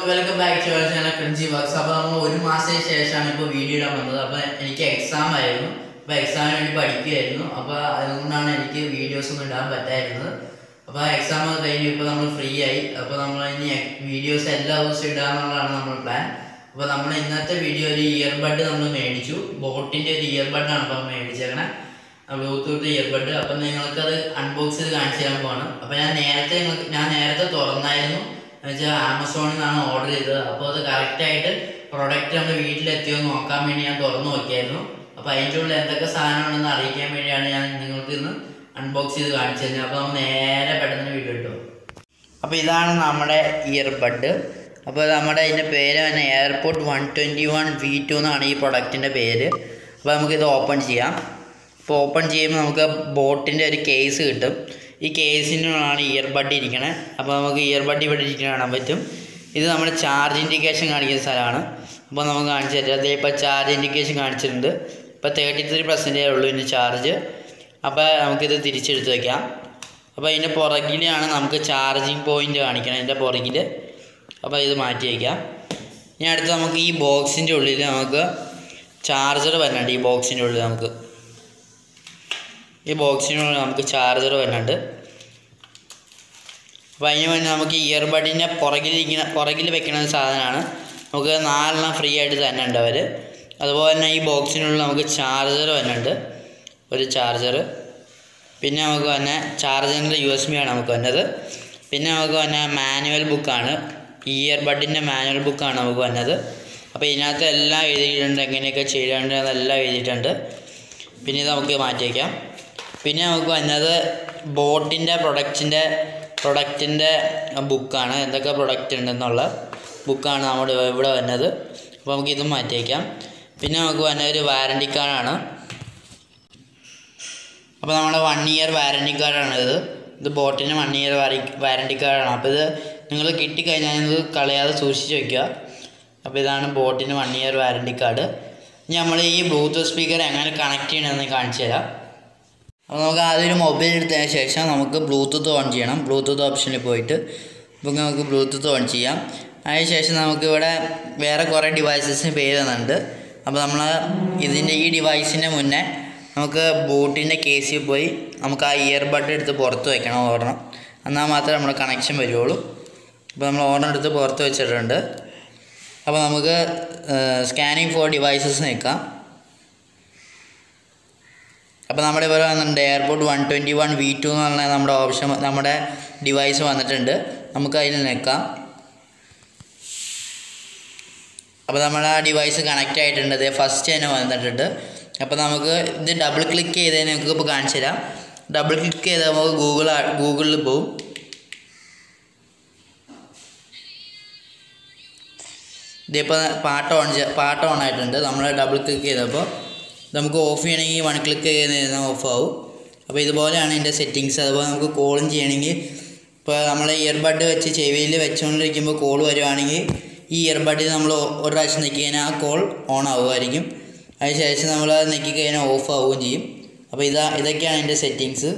welcome back to channel cringy works അപ്പോൾ നമ്മൾ ഒരു മാസത്തിന് ശേഷമാണ് ഇപ്പോൾ വീഡിയോ ഇടാൻ വന്നത് അപ്പോൾ എനിക്ക് എക്സാം ആയിരുന്നു അപ്പോൾ എക്സാമിന് വേണ്ടി പഠിക്കുകയായിരുന്നു അപ്പോൾ അതുകൊണ്ടാണ് എനിക്ക് വീഡിയോസ് ഒന്നും ഇടാൻ പറ്റായിരുന്നത് അപ്പോൾ എക്സാം ഒക്കെ കഴിഞ്ഞ് ഇപ്പോൾ നമ്മൾ ഫ്രീ ആയി അപ്പോൾ നമ്മൾ ഇനി വീഡിയോസ് എല്ലാ ദിവസവും ഇടാന്നുള്ളതാണ് നമ്മുടെ പ്ലാൻ അപ്പോൾ നമ്മൾ ഇന്നത്തെ വീഡിയോ ഒരു ഇയർബഡ് നമ്മൾ മേടിച്ചു ബോട്ടിൻ്റെ ഒരു ഇയർബഡാണ് ഇപ്പോൾ മേടിച്ചേക്കണേ ബ്ലൂടൂത്ത് ഇയർബഡ് അപ്പം നിങ്ങൾക്കത് അൺബോക്സ് ചെയ്ത് കാണിച്ചു തരാൻ പോവാണ് അപ്പം ഞാൻ നേരത്തെ നിങ്ങൾക്ക് ഞാൻ നേരത്തെ തുറന്നായിരുന്നു എന്നുവെച്ചാൽ ആമസോണിൽ നിന്നാണ് ഓർഡർ ചെയ്തത് അപ്പോൾ അത് കറക്റ്റായിട്ട് പ്രൊഡക്റ്റ് നമ്മുടെ വീട്ടിലെത്തിയോ എന്ന് നോക്കാൻ വേണ്ടി ഞാൻ തുറന്നു നോക്കിയായിരുന്നു അപ്പോൾ അതിൻ്റെ ഉള്ളിൽ എന്തൊക്കെ സാധനമാണെന്ന് അറിയിക്കാൻ വേണ്ടിയാണ് ഞാൻ നിങ്ങൾക്ക് ഇന്ന് അൺബോക്സ് ചെയ്ത് കാണിച്ചു തരുന്നത് അപ്പോൾ നമ്മൾ നേരെ പെട്ടെന്ന് വീഡിയോ ഇട്ടു അപ്പോൾ ഇതാണ് നമ്മുടെ ഇയർബഡ് അപ്പോൾ നമ്മുടെ ഇതിൻ്റെ പേര് തന്നെ എയർപോർട്ട് one twenty one V two എന്നാണ് ഈ പ്രൊഡക്റ്റിൻ്റെ പേര് അപ്പോൾ നമുക്കിത് ഓപ്പൺ ചെയ്യാം അപ്പോൾ ഓപ്പൺ ചെയ്യുമ്പോൾ നമുക്ക് ബോട്ടിൻ്റെ ഒരു കേസ് കിട്ടും ഈ കേസിനുള്ളാണ് ഇയർബഡ് ഇരിക്കണേ അപ്പോൾ നമുക്ക് ഇയർബഡ് ഇവിടെ ഇരിക്കുന്ന കാണാൻ പറ്റും ഇത് നമ്മുടെ ചാർജ് ഇൻഡിക്കേഷൻ കാണിക്കുന്ന സ്ഥലമാണ് അപ്പോൾ നമുക്ക് കാണിച്ചു തരാം അതേ ഇപ്പോൾ ചാർജ് ഇൻഡിക്കേഷൻ കാണിച്ചിട്ടുണ്ട് ഇപ്പോൾ തേർട്ടി ത്രീ പെർസെൻറ്റേജ് ഉള്ളൂ ഇതിൻ്റെ ചാർജ് അപ്പോൾ നമുക്കിത് തിരിച്ചെടുത്ത് വയ്ക്കാം അപ്പോൾ അതിൻ്റെ പുറകിലാണ് നമുക്ക് ചാർജിങ് പോയിൻ്റ് കാണിക്കണം അതിൻ്റെ പുറകിൽ അപ്പോൾ ഇത് മാറ്റി വയ്ക്കാം ഇനി അടുത്ത് നമുക്ക് ഈ ബോക്സിൻ്റെ ഉള്ളിൽ നമുക്ക് ചാർജർ വരുന്നുണ്ട് ഈ ബോക്സിൻ്റെ ഉള്ളിൽ നമുക്ക് ഈ ബോക്സിനുള്ളിൽ നമുക്ക് ചാർജർ വരുന്നുണ്ട് അപ്പോൾ അതിന് വേണ്ടി നമുക്ക് ഇയർബഡിൻ്റെ പുറകിലിരിക്കുന്ന പുറകിൽ വെക്കുന്ന ഒരു സാധനമാണ് നമുക്ക് നാലെണ്ണം ഫ്രീ ആയിട്ട് തന്നെ ഉണ്ട് അവർ അതുപോലെ തന്നെ ഈ ബോക്സിനുള്ളിൽ നമുക്ക് ചാർജർ വരുന്നുണ്ട് ഒരു ചാർജർ പിന്നെ നമുക്ക് തന്നെ ചാർജറിൻ്റെ യു എസ് ബി ആണ് നമുക്ക് വന്നത് പിന്നെ നമുക്ക് തന്നെ മാനുവൽ ബുക്കാണ് ഇയർബഡിൻ്റെ മാനുവൽ ബുക്കാണ് നമുക്ക് വന്നത് അപ്പോൾ ഇതിനകത്ത് എല്ലാം എഴുതിയിട്ടുണ്ട് എങ്ങനെയൊക്കെ ചെയ്യേണ്ടത് അതെല്ലാം എഴുതിയിട്ടുണ്ട് പിന്നെ ഇത് നമുക്ക് മാറ്റി വയ്ക്കാം പിന്നെ നമുക്ക് വന്നത് ബോട്ടിൻ്റെ പ്രൊഡക്റ്റിൻ്റെ പ്രൊഡക്റ്റിൻ്റെ ബുക്കാണ് എന്തൊക്കെ പ്രൊഡക്റ്റ് ഉണ്ടെന്നുള്ള ബുക്കാണ് നമ്മുടെ ഇവിടെ വരുന്നത് അപ്പോൾ നമുക്ക് ഇതും മാറ്റി വയ്ക്കാം പിന്നെ നമുക്ക് വന്ന ഒരു വാറണ്ടി കാർഡാണ് അപ്പോൾ നമ്മുടെ വൺ ഇയർ വാറണ്ടി കാർഡാണ് ഇത് ഇത് ബോട്ടിന് വൺ ഇയർ വാറണ്ടി കാർഡാണ് അപ്പോൾ ഇത് നിങ്ങൾ കിട്ടിക്കഴിഞ്ഞാൽ ഇത് കളയാതെ സൂക്ഷിച്ച് വയ്ക്കുക അപ്പോൾ ഇതാണ് ബോട്ടിന് വൺ ഇയർ വാറണ്ടി കാർഡ് ഇനി നമ്മൾ ഈ ബ്ലൂടൂത്ത് സ്പീക്കർ എങ്ങനെ കണക്ട് ചെയ്യണമെന്ന് കാണിച്ചു തരാം അപ്പോൾ നമുക്ക് ആദ്യം ഒരു മൊബൈൽ എടുത്തതിന് ശേഷം നമുക്ക് ബ്ലൂടൂത്ത് ഓൺ ചെയ്യണം ബ്ലൂടൂത്ത് ഓപ്ഷനിൽ പോയിട്ട് ഇപ്പോൾ നമുക്ക് ബ്ലൂടൂത്ത് ഓൺ ചെയ്യാം അതിന് ശേഷം നമുക്ക് ഇവിടെ വേറെ കുറേ ഡിവൈസസിന് പേര് തന്നിട്ടുണ്ട് അപ്പോൾ നമ്മൾ ഇതിൻ്റെ ഈ ഡിവൈസിൻ്റെ മുന്നേ നമുക്ക് ബൂട്ടിൻ്റെ കേസിൽ പോയി നമുക്ക് ആ ഇയർബഡ് എടുത്ത് പുറത്ത് വെക്കണം ഓർഡർ എന്നാൽ മാത്രമേ നമ്മുടെ കണക്ഷൻ വരുള്ളൂ അപ്പോൾ നമ്മൾ ഓർഡർ എടുത്ത് പുറത്ത് വെച്ചിട്ടുണ്ട് അപ്പോൾ നമുക്ക് സ്കാനിങ് ഫോർ ഡിവൈസസ് നിൽക്കാം അപ്പോൾ നമ്മുടെ ഇവിടെ വന്നിട്ടുണ്ട് എയർപോർട്ട് one twenty one V two എന്ന് പറഞ്ഞ നമ്മുടെ ഓപ്ഷൻ നമ്മുടെ ഡിവൈസ് വന്നിട്ടുണ്ട് നമുക്ക് അതിൽ നിൽക്കാം അപ്പോൾ നമ്മൾ ആ ഡിവൈസ് കണക്റ്റ് ആയിട്ടുണ്ട് ഇത് ഫസ്റ്റ് തന്നെ വന്നിട്ടുണ്ട് അപ്പോൾ നമുക്ക് ഇത് ഡബിൾ ക്ലിക്ക് ചെയ്തതിന് നമുക്ക് ഇപ്പോൾ കാണിച്ചു തരാം ഡബിൾ ക്ലിക്ക് ചെയ്താൽ നമുക്ക് ഗൂഗിൾ ഗൂഗിളിൽ പോവും ഇതിപ്പോൾ പാട്ട് ഓൺ പാട്ട് ഓൺ ആയിട്ടുണ്ട് നമ്മൾ ഡബിൾ ക്ലിക്ക് ചെയ്തപ്പോൾ നമുക്ക് ഓഫ് ചെയ്യണമെങ്കിൽ വൺ ക്ലിക്ക് ചെയ്ത് ഓഫ് ആവും അപ്പോൾ ഇതുപോലെയാണ് ഇതിൻ്റെ സെറ്റിങ്സ് അതുപോലെ നമുക്ക് കോളും ചെയ്യണമെങ്കിൽ ഇപ്പോൾ നമ്മൾ ഇയർബഡ് വെച്ച് ചെവിയിൽ വെച്ചുകൊണ്ടിരിക്കുമ്പോൾ കോൾ വരുവാണെങ്കിൽ ഈ ഇയർബഡിൽ നമ്മൾ ഒരു പ്രാവശ്യം നെക്കി കഴിഞ്ഞാൽ ആ കോൾ ഓൺ ആവുമായിരിക്കും അതിനുശേഷം നമ്മൾ അത് നെക്കി കഴിഞ്ഞാൽ ഓഫ് ആവുകയും ചെയ്യും അപ്പോൾ ഇതാ ഇതൊക്കെയാണ് ഇതിൻ്റെ സെറ്റിങ്സ്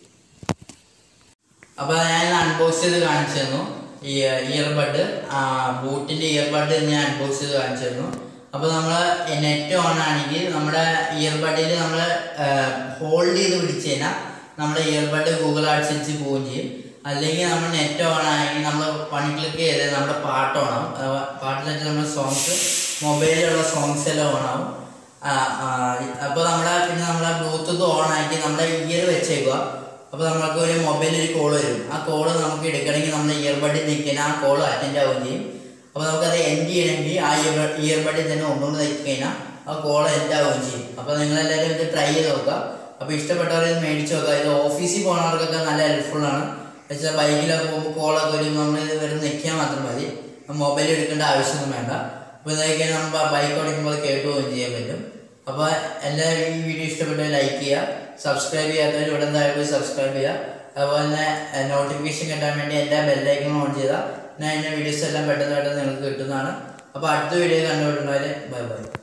അപ്പോൾ ഞാൻ അൺബോക്സ് ചെയ്ത് കാണിച്ചു തന്നു ഈ ഇയർബഡ് ബൂട്ടിൻ്റെ ഇയർബഡ് ഞാൻ അൺബോക്സ് ചെയ്ത് കാണിച്ചു തന്നു അപ്പോൾ നമ്മൾ നെറ്റ് ഓൺ ആണെങ്കിൽ നമ്മുടെ ഇയർബഡിൽ നമ്മൾ ഹോൾഡ് ചെയ്ത് പിടിച്ച് കഴിഞ്ഞാൽ നമ്മുടെ ഇയർബഡ് ഗൂഗിൾ ആഡ്സൻസിൽ പോവുകയും ചെയ്യും അല്ലെങ്കിൽ നമ്മൾ നെറ്റ് ഓൺ ആണെങ്കിൽ നമ്മൾ വൺ ക്ലിക്ക് ചെയ്ത് നമ്മുടെ പാട്ട് ഓൺ ആവും പാട്ട് വെച്ചാൽ നമ്മുടെ സോങ്സ് മൊബൈലിലുള്ള സോങ്സ് എല്ലാം ഓൺ ആവും അപ്പോൾ നമ്മുടെ പിന്നെ നമ്മളെ ബ്ലൂടൂത്ത് ഓൺ ആക്കി നമ്മുടെ ഇയർ വെച്ചേക്കുക അപ്പോൾ നമുക്ക് ഒരു മൊബൈലിൽ ഒരു കോൾ വരും ആ കോൾ നമുക്ക് എടുക്കണമെങ്കിൽ നമ്മൾ ഇയർബഡിൽ നിൽക്കുന്ന ആ കോൾ അറ്റൻഡ് ആവുകയും ചെയ്യും അപ്പോൾ നമുക്കത് എൻഡ് ചെയ്യണമെങ്കിൽ ആ ഇയർ ഇയർബഡിൽ തന്നെ ഒന്നുകൂടി നിൽക്കി കഴിഞ്ഞാൽ ആ കോൾ എൻഡ് ആവുകയും ചെയ്യും അപ്പോൾ നിങ്ങളെല്ലാവരും ഇത് ട്രൈ ചെയ്ത് നോക്കുക അപ്പോൾ ഇഷ്ടപ്പെട്ടവർ ഇത് മേടിച്ച് നോക്കുക ഇത് ഓഫീസിൽ പോകുന്നവർക്കൊക്കെ നല്ല ഹെൽപ്ഫുള്ളാണ് വെച്ചാൽ ബൈക്കിലൊക്കെ പോകുമ്പോൾ കോളൊക്കെ വരുമ്പോൾ നമ്മൾ ഇത് വെറുതെ നിൽക്കാൻ മാത്രം മതി മൊബൈൽ എടുക്കേണ്ട ആവശ്യമൊന്നും വേണ്ട അപ്പോൾ ഇതൊക്കെ നമ്മൾ ബൈക്ക് ഓടിക്കുമ്പോൾ അത് കേട്ട് പോവുകയും ചെയ്യാൻ പറ്റും അപ്പോൾ എല്ലാവരും ഈ വീഡിയോ ഇഷ്ടപ്പെട്ടവർ ലൈക്ക് ചെയ്യുക സബ്സ്ക്രൈബ് ചെയ്യാത്തവർ ഇവിടെ എന്തായാലും പോയി സബ്സ്ക്രൈബ് ചെയ്യുക അതുപോലെ തന്നെ നോട്ടിഫിക്കേഷൻ കിട്ടാൻ വേണ്ടി എല്ലാ ബെല്ലൈക്കണും ഓൺ ചെയ്താൽ ഞാൻ എൻ്റെ വീഡിയോസ് എല്ലാം പെട്ടെന്ന് പെട്ടെന്ന് നിങ്ങൾക്ക് കിട്ടുന്നതാണ് അപ്പോൾ അടുത്ത വീഡിയോ കണ്ടുകൊണ്ടുണ്ടായാലും ബൈ ബൈ